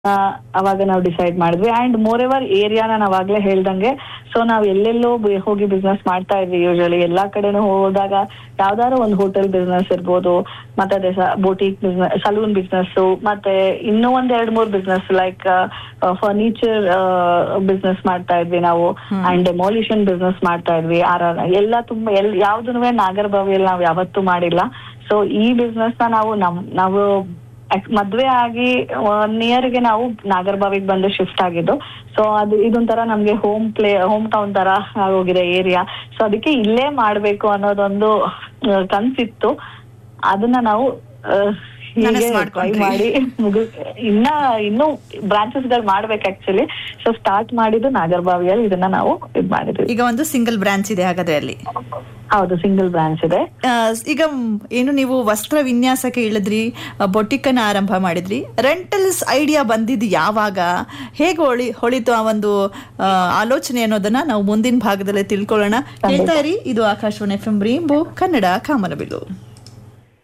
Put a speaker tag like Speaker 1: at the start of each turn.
Speaker 1: ಆ, ಅವಾಗ ನಾವು ಡಿಸೈಡ್ ಮಾಡಿದ್ವಿ ಅಂಡ್ ಮೋರ್ ಎವರ್ ಏರಿಯಾನ ನಾವ್ ಆಗ್ಲೇ ಹೇಳ್ದಂಗೆ ಸೊ ನಾವ್ ಎಲ್ಲೆಲ್ಲೋ ಬಿ- ಹೋಗಿ ಬಿಸ್ನೆಸ್ ಮಾಡ್ತಾ ಇದ್ವಿ ಯೂಶಲಿ ಎಲ್ಲಾ ಕಡೆನೂ ಹೋದಾಗ ಯಾವ್ದಾದ್ರು ಒಂದು ಹೋಟೆಲ್ ಬಿಸ್ನೆಸ್ ಇರ್ಬೋದು ಮತ್ತೆ ಅದೇ ಬೊಟಿಕ್ ಬಿಸ್ನೆಸ್ ಸಲೂನ್ ಬಿಸ್ನೆಸ್ ಮತ್ತೆ ಇನ್ನೂ ಒಂದ್ ಎರಡ್ ಮೂರ್ ಬಿಸ್ನೆಸ್ ಲೈಕ್ ಫರ್ನಿಚರ್ ಬಿಸ್ನೆಸ್ ಮಾಡ್ತಾ ಇದ್ವಿ ನಾವು ಅಂಡ್ ಡೆಮಾಲಿಷನ್ ಬಿಸ್ನೆಸ್ ಮಾಡ್ತಾ ಇದ್ವಿ ಆರ್ ಆರ್ ಎಲ್ಲ ತುಂಬಾ ಎಲ್ ಯಾವ್ದನ್ನು ನಾಗರಬಾವಿಯಲ್ಲಿ ನಾವ್ ಯಾವತ್ತೂ ಮಾಡಿಲ್ಲ ಸೊ ಈ ಬಿಸ್ನೆಸ್ ನ ನಾವು ನಮ್ ನಾವು ಅಕ್- ಮದ್ವೆ ಆಗಿ ಒನ್ ಗೆ ನಾವು ನಾಗರಬಾವಿಗೆ ಬಂದು ಶಿಫ್ಟ್ ಆಗಿದ್ದು ಸೊ ಅದು ಇದೊಂಥರ ನಮ್ಗೆ ಹೋಮ್ ಪ್ಲೇ ಹೋಮ್ ಟೌನ್ ತರ ಆಗೋಗಿದೆ ಏರಿಯಾ ಸೊ ಅದಕ್ಕೆ ಇಲ್ಲೇ ಮಾಡ್ಬೇಕು ಅನ್ನೋದೊಂದು ಆ, ಕನ್ಸಿತ್ತು ಅದನ್ನ ನಾವು ಆ, ಹೀಗೆ
Speaker 2: ನನಸ್
Speaker 1: ಟ್ರೈ
Speaker 2: ಮಾಡ್ಕೊಂಡ್ರಿ.
Speaker 1: ಮಾಡಿ ಮುಗಿ ಇನ್ನ ಇನ್ನು ಬ್ರಾಂಚಸ್ ಗಳು ಮಾಡ್ಬೇಕು ಆಕ್ಚುಲಿ ಸೊ ಸ್ಟಾರ್ಟ್ ಮಾಡಿದ್ದು ನಾಗರಬಾವಿಯಲ್ಲಿ ಇದನ್ನ ನಾವು ಇದ್ ಮಾಡಿದ್ವಿ
Speaker 2: ಈಗ ಒಂದು ಸಿಂಗಲ್ ಬ್ರಾಂಚ್ ಇದೆ ಹಾಗಾದ್ರೆ ಅಲ್ಲಿ
Speaker 1: ಹೌದು ಸಿಂಗಲ್ ಬ್ರಾಂಚ್ ಇದೆ
Speaker 2: ಆ, ಈಗ ಮ್, ಏನು ನೀವು ವಸ್ತ್ರ ವಿನ್ಯಾಸಕ್ಕೆ ಇಳಿದ್ರಿ ಬೊಟಿಕನ್ನ ಆರಂಭ ಮಾಡಿದ್ರಿ ರೆಂಟಲ್ಸ್ ಐಡಿಯಾ ಬಂದಿದ್ದು ಯಾವಾಗ ಹೇಗೆ ಹೊಳಿ ಹೊಳಿತು ಆ ಒಂದು ಆ, ಆಲೋಚನೆ ಅನ್ನೋದನ್ನ ನಾವು ಮುಂದಿನ ಭಾಗದಲ್ಲಿ ತಿಳ್ಕೊಳ್ಳೋಣ ಹೇಳ್ತಾ ಇರಿ ಇದು Akashvani F M rainbow Kannada ಕಾಮನಬಿಲ್ಲು